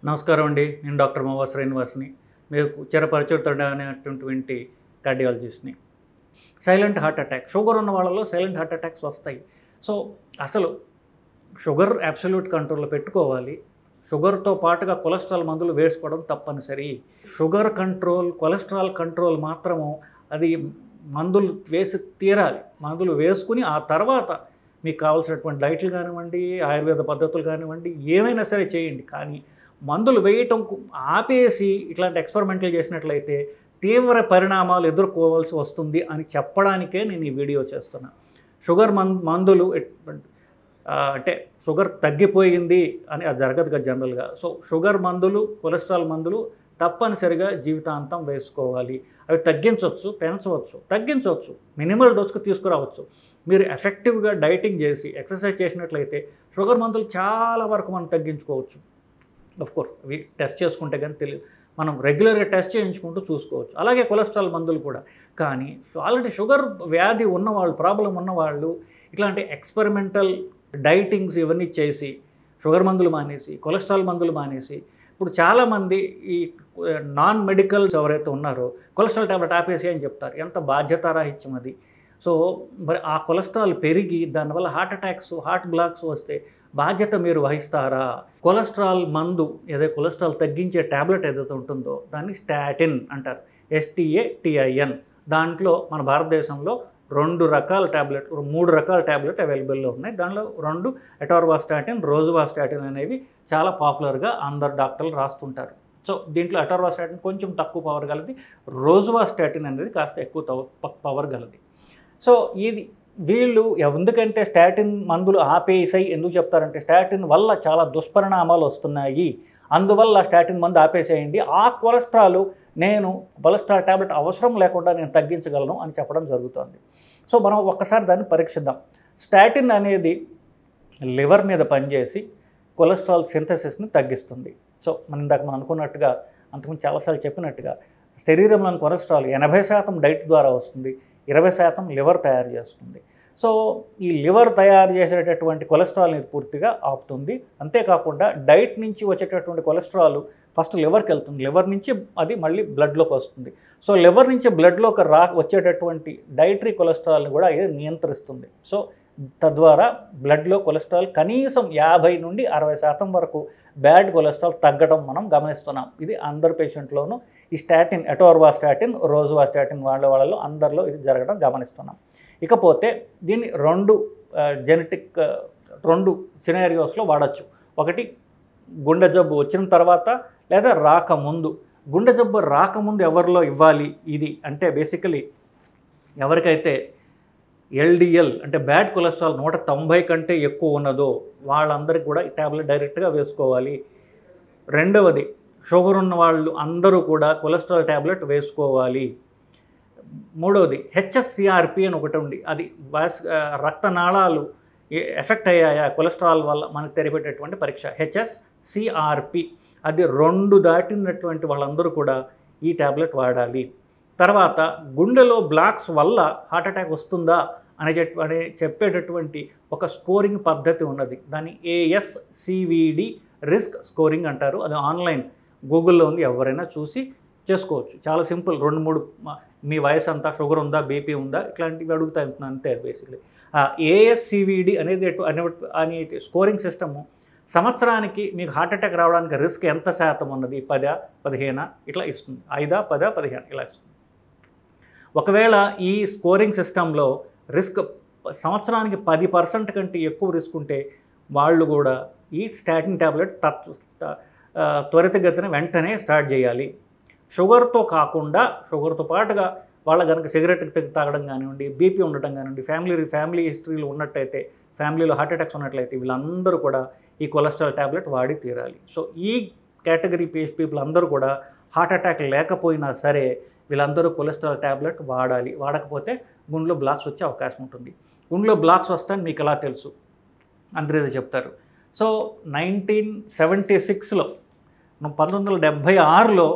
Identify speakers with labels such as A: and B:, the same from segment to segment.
A: నమస్కారం అండి నేను డాక్టర్ మోవా శ్రీనివాస్ని మీకు చిరపరిచితుడైనటువంటి కార్డియాలజిస్ట్ని సైలెంట్ హార్ట్ అటాక్ షుగర్ ఉన్న వాళ్ళలో సైలెంట్ హార్ట్ అటాక్స్ వస్తాయి సో అసలు షుగర్ అబ్సల్యూట్ కంట్రోల్లో పెట్టుకోవాలి షుగర్తో పాటుగా కొలెస్ట్రాల్ మందులు వేసుకోవడం తప్పనిసరి షుగర్ కంట్రోల్ కొలెస్ట్రాల్ కంట్రోల్ మాత్రము అది మందులు వేసి తీరాలి మందులు వేసుకుని ఆ తర్వాత మీకు కావాల్సినటువంటి డైట్లు కానివ్వండి ఆయుర్వేద పద్ధతులు కానివ్వండి ఏమైనా సరే చేయండి కానీ మందులు వేయటం కు- ఆపేసి ఇట్లాంటి ఎక్స్పెరిమెంట్లు చేసినట్లయితే తీవ్ర పరిణామాలు ఎదుర్కోవాల్సి వస్తుంది అని చెప్పడానికే నేను ఈ వీడియో చేస్తున్నా షుగర్ మం మందులు ఎట్- ఆ, అంటే షుగర్ తగ్గిపోయింది అని అది జరగదు కదా జనరల్గా సో షుగర్ మందులు కొలెస్ట్రాల్ మందులు తప్పనిసరిగా జీవితాంతం వేసుకోవాలి అవి తగ్గించవచ్చు పెంచవచ్చు తగ్గించవచ్చు మినిమల్ డోస్కు తీసుకురావచ్చు మీరు ఎఫెక్టివ్గా డైటింగ్ చేసి ఎక్సర్సైజ్ చేసినట్లయితే షుగర్ మందులు చాలా వరకు మనం తగ్గించుకోవచ్చు అఫ్ కోర్స్ అవి టెస్ట్ చేసుకుంటే కానీ తెలియదు మనం రెగ్యులర్గా టెస్ట్ చేయించుకుంటూ చూసుకోవచ్చు అలాగే కొలెస్ట్రాల్ మందులు కూడా కానీ ఆల్రెడీ షుగర్ వ్యాధి ఉన్నవాళ్ళు ప్రాబ్లం ఉన్నవాళ్ళు ఇట్లాంటి ఎక్స్పెరిమెంటల్ డైటింగ్స్ ఇవన్నీ చేసి షుగర్ మందులు మానేసి కొలెస్ట్రాల్ మందులు మానేసి ఇప్పుడు చాలామంది ఈ నాన్ మెడికల్స్ ఎవరైతే ఉన్నారో కొలెస్ట్రాల్ టాబ్లెట్ ఆపేసి అని చెప్తారు ఎంత బాధ్యతారాహిత్యం అది సో మరి ఆ కొలెస్ట్రాల్ పెరిగి దానివల్ల హార్ట్ అటాక్స్ హార్ట్ బ్లాక్స్ వస్తే బాధ్యత మీరు వహిస్తారా కొలెస్ట్రాల్ మందు ఏదో కొలెస్ట్రాల్ తగ్గించే ట్యాబ్లెట్ ఏదైతే ఉంటుందో దాన్ని స్టాటిన్ అంటారు ఎస్టీఏ టిఐఎన్ దాంట్లో మన భారతదేశంలో రెండు రకాల ట్యాబ్లెట్ మూడు రకాల ట్యాబ్లెట్ అవైలబుల్లో ఉన్నాయి దానిలో రెండు ఎటార్వాస్టాటిన్ రోజువాస్టాటిన్ అనేవి చాలా పాపులర్గా అందరు డాక్టర్లు రాస్తుంటారు సో దీంట్లో ఎటార్వాస్టాటిన్ కొంచెం తక్కువ పవర్ గలది రోజువాస్టాటిన్ అనేది కాస్త ఎక్కువ తవ- పవర్ గలది సో ఇది వీళ్ళు ఎందుకంటే స్టాటిన్ మందులు ఆపేసాయి ఎందుకు చెప్తారంటే స్టాటిన్ వల్ల చాలా దుష్పరిణామాలు వస్తున్నాయి అందువల్ల స్టాటిన్ మందు ఆపేసేయండి ఆ కొలెస్ట్రాల్ నేను కొలెస్ట్రాల్ టాబ్లెట్ అవసరం లేకుండా నేను తగ్గించగలను అని చెప్పడం జరుగుతుంది సో మనం ఒక్కసారి దాన్ని పరీక్షిద్దాం స్టాటిన్ అనేది లివర్ మీద పనిచేసి కొలెస్ట్రాల్ సింథసిస్ని తగ్గిస్తుంది సో మనం ఇందాక మనం అనుకున్నట్టుగా అంతకుముందు చాలాసార్లు చెప్పినట్టుగా శరీరంలోని కొలెస్ట్రాల్ ఎనభై శాతం డైట్ ద్వారా వస్తుంది ఇరవై శాతం లివర్ తయారు చేస్తుంది సో ఈ లివర్ తయారు చేసేటటువంటి కొలెస్ట్రాల్ని ఇది పూర్తిగా ఆపుతుంది అంతేకాకుండా డైట్ నుంచి వచ్చేటటువంటి కొలెస్ట్రాల్ ఫస్ట్ లివర్కి వెళ్తుంది లివర్ నుంచి అది మళ్ళీ బ్లడ్లోకి వస్తుంది సో లివర్ నుంచి బ్లడ్లోకి రా వచ్చేటటువంటి డైటరీ కొలెస్ట్రాల్ని కూడా ఇది నియంత్రిస్తుంది సో తద్వారా బ్లడ్లో కొలెస్ట్రాల్ కనీసం యాభై నుండి అరవై శాతం వరకు బ్యాడ్ కొలెస్ట్రాల్ తగ్గడం మనం గమనిస్తున్నాం ఇది అందరు పేషెంట్లోనూ ఈ statin atorvastatin rosuvastatin వాళ్ళ వాళ్ళలో అందరిలో ఇది జరగడం గమనిస్తున్నాం ఇకపోతే దీన్ని రెండు జెనెటిక్ రెండు సినారియోస్లో వాడచ్చు ఒకటి గుండె జబ్బు వచ్చిన తర్వాత లేదా రాకముందు గుండె జబ్బు రాకముందు ఎవరిలో ఇవ్వాలి ఇది అంటే బేసికలీ ఎవరికైతే ఎల్డిఎల్ అంటే బ్యాడ్ కొలెస్ట్రాల్ నూట తొంభై కంటే ఎక్కువ ఉన్నదో వాళ్ళందరికీ కూడా ఈ ట్యాబ్లెట్ డైరెక్ట్గా వేసుకోవాలి రెండవది షుగర్ ఉన్న వాళ్ళు అందరూ కూడా కొలెస్ట్రాల్ ట్యాబ్లెట్ వేసుకోవాలి మూడవది హెచ్ఎస్సిఆర్పి అని ఒకటి ఉంది అది వాస్ ఆ, రక్తనాళాలు ఏ- ఎఫెక్ట్ అయ్యాయా కొలెస్ట్రాల్ వల్ల మనకు తెలిపేటటువంటి పరీక్ష హెచ్ఎస్సిఆర్పి అది రెండు దాటినటువంటి వాళ్ళందరూ కూడా ఈ ట్యాబ్లెట్ వాడాలి తర్వాత గుండెలో బ్లాక్స్ వల్ల హార్ట్ అటాక్ వస్తుందా అనే చెట్- అనే చెప్పేటటువంటి ఒక స్కోరింగ్ పద్ధతి ఉన్నది దాన్ని ఏఎస్సివిడి రిస్క్ స్కోరింగ్ అంటారు అది ఆన్లైన్ గూగుల్లో ఉంది ఎవరైనా చూసి చేసుకోవచ్చు చాలా సింపుల్ రెండు మూడు మ- మీ వయసు అంతా షుగర్ ఉందా బీపీ ఉందా ఇట్లాంటివి అడుగుతాయి అంతే బేసిక్లీ ఆ ఏఎస్సివిడి అనేది ఎటు- అనే అనే స్కోరింగ్ సిస్టము సంవత్సరానికి మీకు హార్ట్ అటాక్ రావడానికి రిస్క్ ఎంత శాతం ఉన్నది పదా పదిహేనా ఇట్లా ఇస్తుంది ఐదా పదా పదిహేను ఇలా ఇస్తుంది ఒకవేళ ఈ స్కోరింగ్ సిస్టంలో రిస్క్ సంవత్సరానికి పది పర్సెంట్ కంటే ఎక్కువ రిస్క్ ఉంటే వాళ్ళు కూడా ఈ స్టాటిన్ ట్యాబ్లెట్ తత్ త- ఆ, త్వరితగతిన వెంటనే స్టార్ట్ చేయాలి షుగర్తో కాకుండా షుగర్తో పాటుగా వాళ్ళ కనుక సిగరెట్ త- తాగడం కానివ్వండి బీపీ ఉండటం కానివ్వండి ఫ్యామిలీ ఫ్యామిలీ హిస్టరీలు ఉన్నట్టయితే ఫ్యామిలీలో హార్ట్ అటాక్స్ ఉన్నట్లయితే వీళ్ళందరూ కూడా ఈ కొలెస్ట్రాల్ ట్యాబ్లెట్ వాడి తీరాలి సో ఈ కేటగిరీ పీపుల్ అందరూ కూడా హార్ట్ అటాక్ లేకపోయినా సరే వీళ్ళందరూ కొలెస్ట్రాల్ ట్యాబ్లెట్ వాడాలి వాడకపోతే గుండెలో బ్లాక్స్ వచ్చే అవకాశం ఉంటుంది గుండెలో బ్లాక్స్ వస్తాయని మీకు ఎలా తెలుసు అందరూ ఏదో చెప్తారు సో నైన్టీన్ సెవెంటీ సిక్స్లో పంతొమ్మిది వందల డెబ్భై ఆరులో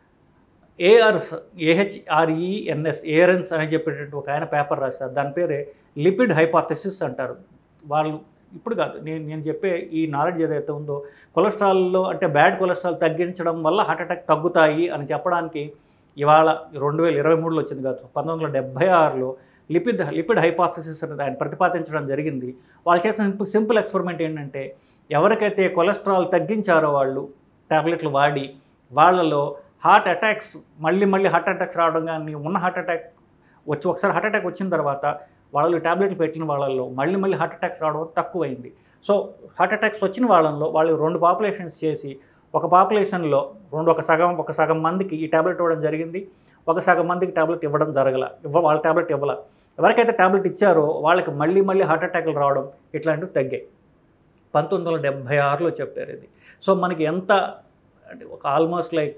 A: ఏఆర్స్ ఏహెచ్ఆర్ఈఎన్ఎస్ ఏఆర్ఎన్స్ అని చెప్పేటటువంటి ఒక ఆయన పేపర్ రాశారు దాని పేరే లిపిడ్ హైపాథెసిస్ అంటారు వాళ్ళు ఇప్పుడు కాదు నేను నేను చెప్పే ఈ నాలెడ్జ్ ఏదైతే ఉందో కొలెస్ట్రాల్లో అంటే బ్యాడ్ కొలెస్ట్రాల్ తగ్గించడం వల్ల హార్ట్ అటాక్ తగ్గుతాయి అని చెప్పడానికి ఇవాళ రెండు వేల ఇరవై మూడులో వచ్చింది కాదు పంతొమ్మిది వందల డెబ్బై ఆరులో లిపిడ్ లిపిడ్ హైపాథసిస్ అనేది ఆయన ప్రతిపాదించడం జరిగింది వాళ్ళు చేసిన సింపుల్ సింపుల్ ఎక్స్పెరిమెంట్ ఏంటంటే ఎవరికైతే కొలెస్ట్రాల్ తగ్గించారో వాళ్ళు ట్యాబ్లెట్లు వాడి వాళ్ళలో హార్ట్ అటాక్స్ మళ్ళీ మళ్ళీ హార్ట్ అటాక్స్ రావడం కానీ ఉన్న హార్ట్ అటాక్ వచ్చి ఒకసారి హార్ట్ అటాక్ వచ్చిన తర్వాత వాళ్ళు ట్యాబ్లెట్లు పెట్టిన వాళ్ళల్లో మళ్ళీ మళ్ళీ హార్ట్ అటాక్స్ రావడం తక్కువైంది సో హార్ట్ అటాక్స్ వచ్చిన వాళ్ళలో వాళ్ళు రెండు పాపులేషన్స్ చేసి ఒక పాపులేషన్లో రెండు ఒక సగం ఒక సగం మందికి ఈ ట్యాబ్లెట్ ఇవ్వడం జరిగింది ఒక సగం మందికి ట్యాబ్లెట్ ఇవ్వడం జరగల ఇవ్వ వాళ్ళ ట్యాబ్లెట్ ఇవ్వాల ఎవరికైతే ట్యాబ్లెట్ ఇచ్చారో వాళ్ళకి మళ్ళీ మళ్ళీ హార్ట్ అటాక్లు రావడం ఇట్లాంటివి తగ్గాయి పంతొమ్మిది వందల డెబ్భై ఆరులో చెప్పారు ఇది సో మనకి ఎంత అంటే ఒక ఆల్మోస్ట్ లైక్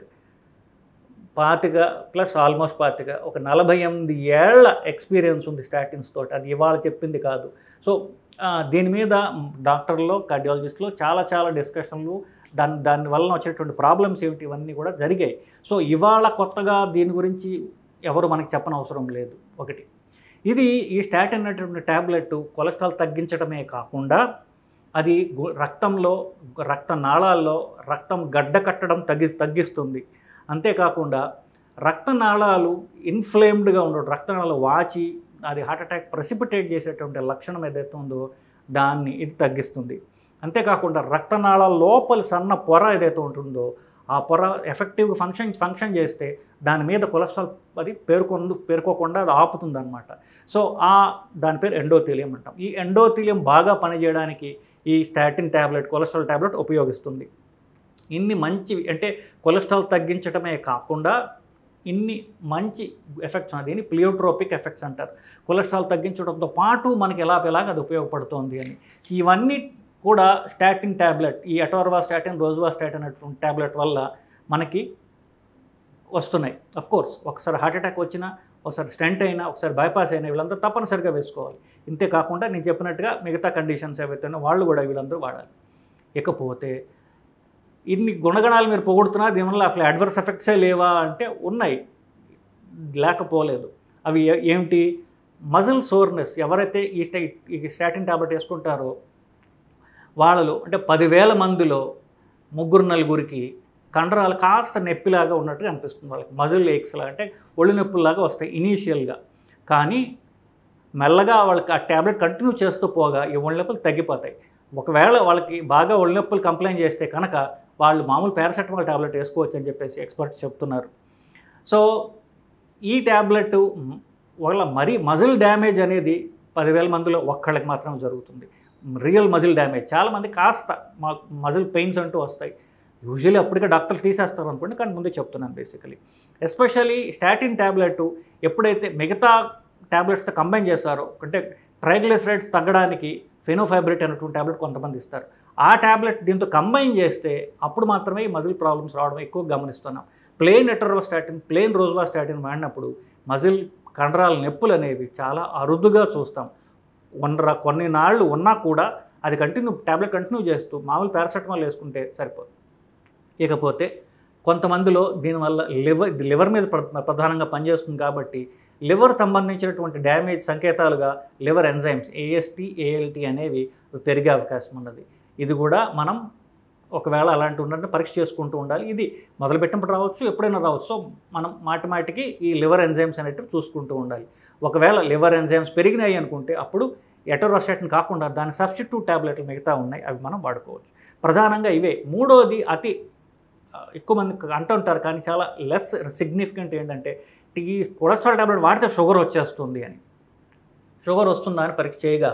A: పాతిక ప్లస్ ఆల్మోస్ట్ పాతిక ఒక నలభై ఎనిమిది ఏళ్ల ఎక్స్పీరియన్స్ ఉంది స్టాటిన్స్ తోటి అది ఇవాళ చెప్పింది కాదు సో ఆ, దీని మీద డాక్టర్లో కార్డియాలజిస్ట్లో చాలా చాలా డిస్కషన్లు దాని దాని వలన వచ్చేటువంటి ప్రాబ్లమ్స్ ఏమిటి ఇవన్నీ కూడా జరిగాయి సో ఇవాళ కొత్తగా దీని గురించి ఎవరు మనకి చెప్పనవసరం లేదు ఒకటి ఇది ఈ స్టాటిన్ అనేటువంటి ట్యాబ్లెట్ కొలెస్ట్రాల్ తగ్గించడమే కాకుండా అది గు- రక్తంలో రక్త నాళాల్లో రక్తం గడ్డ కట్టడం తగ్గి తగ్గిస్తుంది అంతేకాకుండా రక్తనాళాలు ఇన్ఫ్లేమ్డ్గా ఉండడం రక్తనాళాలు వాచి అది హార్ట్ అటాక్ ప్రెసిపిటేట్ చేసేటువంటి లక్షణం ఏదైతే ఉందో దాన్ని ఇది తగ్గిస్తుంది అంతేకాకుండా రక్తనాళాల లోపల సన్న పొర ఏదైతే ఉంటుందో ఆ పొర ఎఫెక్టివ్గా ఫంక్షన్ ఫంక్షన్ చేస్తే దాని మీద కొలెస్ట్రాల్ అది పేర్కొందు పేర్కోకుండా అది ఆపుతుంది అనమాట సో ఆ దాని పేరు ఎండోథీలియం అంటాం ఈ ఎండోథీలియం బాగా పనిచేయడానికి ఈ స్టాటిన్ ట్యాబ్లెట్ కొలెస్ట్రాల్ ట్యాబ్లెట్ ఉపయోగిస్తుంది ఇన్ని మంచి అంటే కొలెస్ట్రాల్ తగ్గించడమే కాకుండా ఇన్ని మంచి ఎఫెక్ట్స్ ఉన్నాయి దీన్ని ప్లియోట్రోపిక్ ఎఫెక్ట్స్ అంటారు కొలెస్ట్రాల్ తగ్గించడంతో పాటు మనకి ఎలా ఎలాగ అది ఉపయోగపడుతోంది అని ఇవన్నీ కూడా స్టాటిన్ ట్యాబ్లెట్ ఈ అటోర్వా స్టాటిన్ రోజువా స్టాటిన్ అటువంటి ట్యాబ్లెట్ వల్ల మనకి వస్తున్నాయి అఫ్ కోర్స్ ఒకసారి హార్ట్ అటాక్ వచ్చినా ఒకసారి స్టెంట్ అయినా ఒకసారి బైపాస్ అయినా వీళ్ళందరూ తప్పనిసరిగా వేసుకోవాలి ఇంతే కాకుండా నేను చెప్పినట్టుగా మిగతా కండిషన్స్ ఏవైతే ఉన్నాయో వాళ్ళు కూడా వీళ్ళందరూ వాడాలి ఇకపోతే ఇన్ని గుణగణాలు మీరు పొగుడుతున్నా దీనివల్ల అసలు అడ్వర్స్ ఎఫెక్ట్సే లేవా అంటే ఉన్నాయి లేకపోలేదు అవి ఏ- ఏమిటి మజిల్ సోర్నెస్ ఎవరైతే ఈ స్టై ఈ స్టాటిన్ టాబ్లెట్ వేసుకుంటారో వాళ్ళలో అంటే పదివేల మందిలో ముగ్గురు నలుగురికి కండరాలు కాస్త నొప్పిలాగా ఉన్నట్టుగా అనిపిస్తుంది వాళ్ళకి మజిల్ ఏక్స్ లాగా అంటే ఒళ్ళు నొప్పుల్లాగా వస్తాయి ఇనీషియల్గా కానీ మెల్లగా వాళ్ళకి ఆ ట్యాబ్లెట్ కంటిన్యూ చేస్తూ పోగా ఈ ఒళ్ళు నొప్పులు తగ్గిపోతాయి ఒకవేళ వాళ్ళకి బాగా ఒళ్ళు నొప్పులు కంప్లైంట్ చేస్తే కనుక వాళ్ళు మామూలు పారాసెటమాల్ ట్యాబ్లెట్ వేసుకోవచ్చు అని చెప్పేసి ఎక్స్పర్ట్స్ చెప్తున్నారు సో ఈ ట్యాబ్లెట్ ఒకవేళ మరీ మజిల్ డ్యామేజ్ అనేది పదివేల మందిలో ఒక్కళ్ళకి మాత్రం జరుగుతుంది రియల్ మజిల్ డ్యామేజ్ చాలామంది కాస్త మజిల్ పెయిన్స్ అంటూ వస్తాయి యూజువల్లీ అప్పటికే డాక్టర్లు తీసేస్తారు అనుకోండి కానీ ముందే చెప్తున్నాను బేసికలీ ఎస్పెషల్లీ స్టాటిన్ ట్యాబ్లెట్ ఎప్పుడైతే మిగతా ట్యాబ్లెట్స్తో కంబైన్ చేస్తారో అంటే ట్రైగ్లిసరైడ్స్ తగ్గడానికి ఫెనోఫైబ్రేట్ అనేటువంటి ట్యాబ్లెట్ కొంతమంది ఇస్తారు ఆ ట్యాబ్లెట్ దీంతో కంబైన్ చేస్తే అప్పుడు మాత్రమే ఈ మజిల్ ప్రాబ్లమ్స్ రావడం ఎక్కువ గమనిస్తున్నాం ప్లేన్ ఎటరోస్టాటిన్ ప్లేన్ రోజువాస్టాటిన్ వాడినప్పుడు మజిల్ కండరాల నొప్పులు అనేవి చాలా అరుదుగా చూస్తాం ఉన్న కొన్ని నాళ్ళు ఉన్నా కూడా అది కంటిన్యూ ట్యాబ్లెట్ కంటిన్యూ చేస్తూ మామూలు పారాసెటమాల్ వేసుకుంటే సరిపోదు ఇకపోతే కొంతమందిలో దీనివల్ల లివర్ ఇది లివర్ మీద ప్ర- ప్రధానంగా పనిచేస్తుంది కాబట్టి లివర్ సంబంధించినటువంటి డ్యామేజ్ సంకేతాలుగా లివర్ ఎంజైమ్స్ ఏఎస్టీ ఏఎల్టీ అనేవి పెరిగే అవకాశం ఉన్నది ఇది కూడా మనం ఒకవేళ అలాంటి ఉన్నట్టు పరీక్ష చేసుకుంటూ ఉండాలి ఇది మొదలుపెట్టినప్పుడు రావచ్చు ఎప్పుడైనా రావచ్చు సో మనం మాటి మాటికి ఈ లివర్ ఎంజైమ్స్ అనేటివి చూసుకుంటూ ఉండాలి ఒకవేళ లివర్ ఎంజైమ్స్ పెరిగినాయి అనుకుంటే అప్పుడు ఎటరోస్టాటిన్ కాకుండా దాని సబ్స్టిట్యూట్ ట్యాబ్లెట్లు మిగతా ఉన్నాయి అవి మనం వాడుకోవచ్చు ప్రధానంగా ఇవే మూడోది అతి ఆ, ఎక్కువ మంది అంటుంటారు కానీ చాలా లెస్ సిగ్నిఫికెంట్ ఏంటంటే ఈ కొలెస్ట్రాల్ ట్యాబ్లెట్ వాడితే షుగర్ వచ్చేస్తుంది అని షుగర్ వస్తుందా అని పరీక్ష చేయగా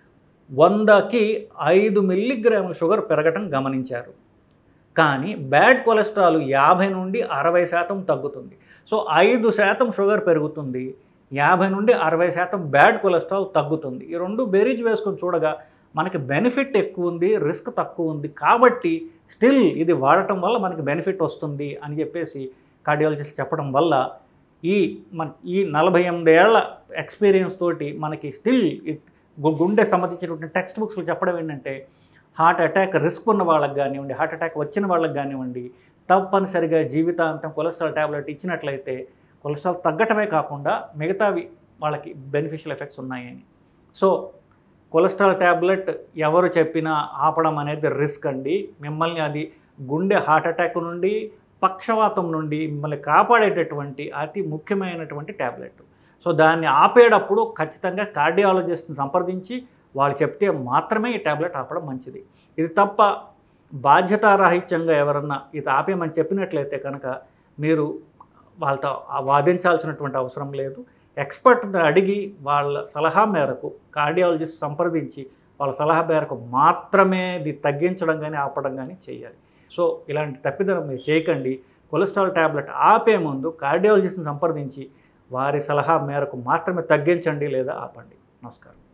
A: వందకి ఐదు మిల్లీగ్రాముల షుగర్ పెరగటం గమనించారు కానీ బ్యాడ్ కొలెస్ట్రాల్ యాభై నుండి అరవై శాతం తగ్గుతుంది సో ఐదు శాతం షుగర్ పెరుగుతుంది యాభై నుండి అరవై శాతం బ్యాడ్ కొలెస్ట్రాల్ తగ్గుతుంది ఈ రెండు బేరీజ్ వేసుకొని చూడగా మనకి బెనిఫిట్ ఎక్కువ ఉంది రిస్క్ తక్కువ ఉంది కాబట్టి స్టిల్ ఇది వాడటం వల్ల మనకి బెనిఫిట్ వస్తుంది అని చెప్పేసి కార్డియాలజిస్ట్ చెప్పడం వల్ల ఈ మన ఈ నలభై ఎనిమిది ఏళ్ల ఎక్స్పీరియన్స్ తోటి మనకి స్టిల్ గుండె సంబంధించినటువంటి టెక్స్ట్ బుక్స్లో చెప్పడం ఏంటంటే హార్ట్ అటాక్ రిస్క్ ఉన్న వాళ్ళకి కానివ్వండి హార్ట్ అటాక్ వచ్చిన వాళ్ళకి కానివ్వండి తప్పనిసరిగా జీవితాంతం కొలెస్ట్రాల్ ట్యాబ్లెట్ ఇచ్చినట్లయితే కొలెస్ట్రాల్ తగ్గటమే కాకుండా మిగతావి వాళ్ళకి బెనిఫిషియల్ ఎఫెక్ట్స్ ఉన్నాయని సో కొలెస్ట్రాల్ ట్యాబ్లెట్ ఎవరు చెప్పినా ఆపడం అనేది రిస్క్ అండి మిమ్మల్ని అది గుండె హార్ట్ అటాక్ నుండి పక్షవాతం నుండి మిమ్మల్ని కాపాడేటటువంటి అతి ముఖ్యమైనటువంటి ట్యాబ్లెట్ సో దాన్ని ఆపేటప్పుడు ఖచ్చితంగా కార్డియాలజిస్ట్ని సంప్రదించి వాళ్ళు చెప్తే మాత్రమే ఈ ట్యాబ్లెట్ ఆపడం మంచిది ఇది తప్ప బాధ్యతారాహిత్యంగా ఎవరన్నా ఇది ఆపేయమని చెప్పినట్లయితే కనుక మీరు వాళ్ళతో వాదించాల్సినటువంటి అవసరం లేదు ఎక్స్పర్ట్ని అడిగి వాళ్ళ సలహా మేరకు కార్డియాలజిస్ట్ సంప్రదించి వాళ్ళ సలహా మేరకు మాత్రమే ఇది తగ్గించడం కానీ ఆపడం కానీ చేయాలి సో ఇలాంటి తప్పిదం మీరు చేయకండి కొలెస్ట్రాల్ ట్యాబ్లెట్ ఆపే ముందు కార్డియాలజిస్ట్ని సంప్రదించి వారి సలహా మేరకు మాత్రమే తగ్గించండి లేదా ఆపండి నమస్కారం